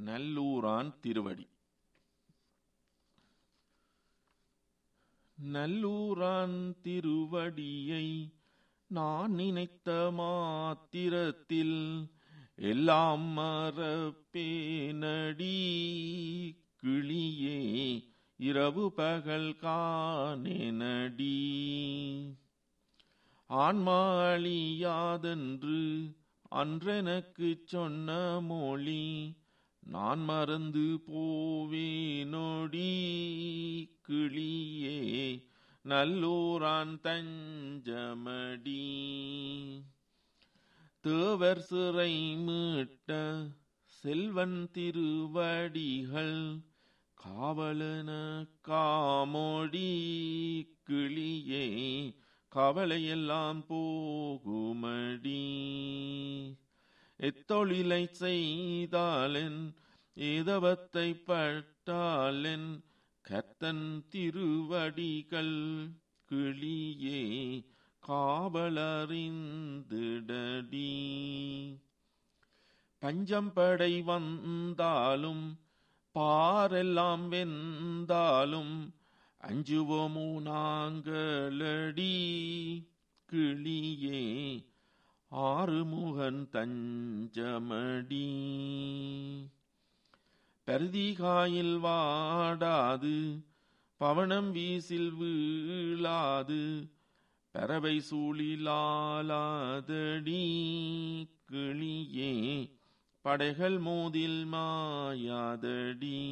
நல்லூரான் திருவடி நல்லூரான் திருவடியை நான் நினைத்த மாத்திரத்தில் எல்லாம் மறப்பேனடி கிளியே இரவு பகல் காணேனடி ஆன்மா அழியாதென்று அன்றெனக்குச் சொன்ன மொழி நான் மறந்து போவேனோடி கிளியே நல்லூரான் தஞ்சமடி தேவர் சிறை மீட்ட செல்வன் திருவடிகள் காவலன காமோடி கிளியே கவலையெல்லாம் போகுமடி எத்தொழிலை செய்தாலென் ஏதவத்தை பட்டாலென் கத்தன் திருவடிகள் கிளியே காவலறிந்திடடி பஞ்சம் படை வந்தாலும் பாரெல்லாம் வெந்தாலும் அஞ்சுவோமோ நாங்களடி கிளியே ஆறுமுகன் தஞ்சமடி பருதிகாயில் வாடாது பவனம் வீசில் வீழாது பறவை சூழிலாலாதடி கிளியே படைகள் மோதில் மாயாதடி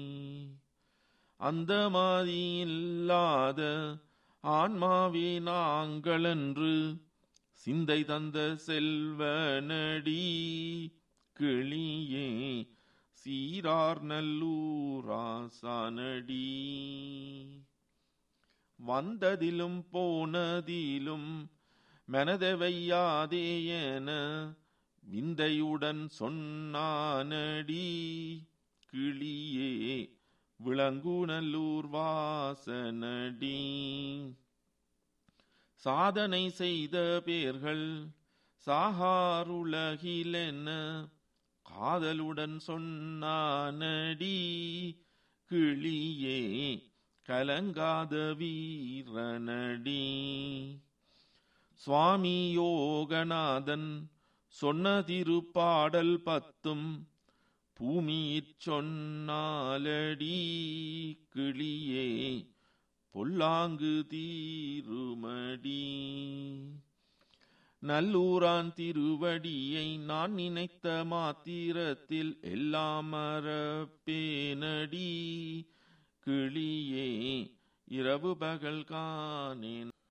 அந்த மாதிரி இல்லாத ஆன்மாவே நாங்களென்று சிந்தை தந்த செல்வனடி கிளியே சீரார் நல்லூராசானடி வந்ததிலும் போனதிலும் மனதவையாதே என விந்தையுடன் சொன்னானடி கிளியே விளங்குநல்லூர் வாசனடி சாதனை செய்த பேர்கள் சாகாருலகிலென்ன காதலுடன் சொன்னானடி கிளியே கலங்காத வீரனடி சுவாமி யோகநாதன் சொன்ன திருப்பாடல் பத்தும் பூமியிற் சொன்னாலடி கிளியே பொல்லாங்கு தீருமடி நல்லூரான் திருவடியை நான் நினைத்த மாத்திரத்தில் எல்லாம் மறப்பேனடி கிளியே இரவு பகல் காணேன்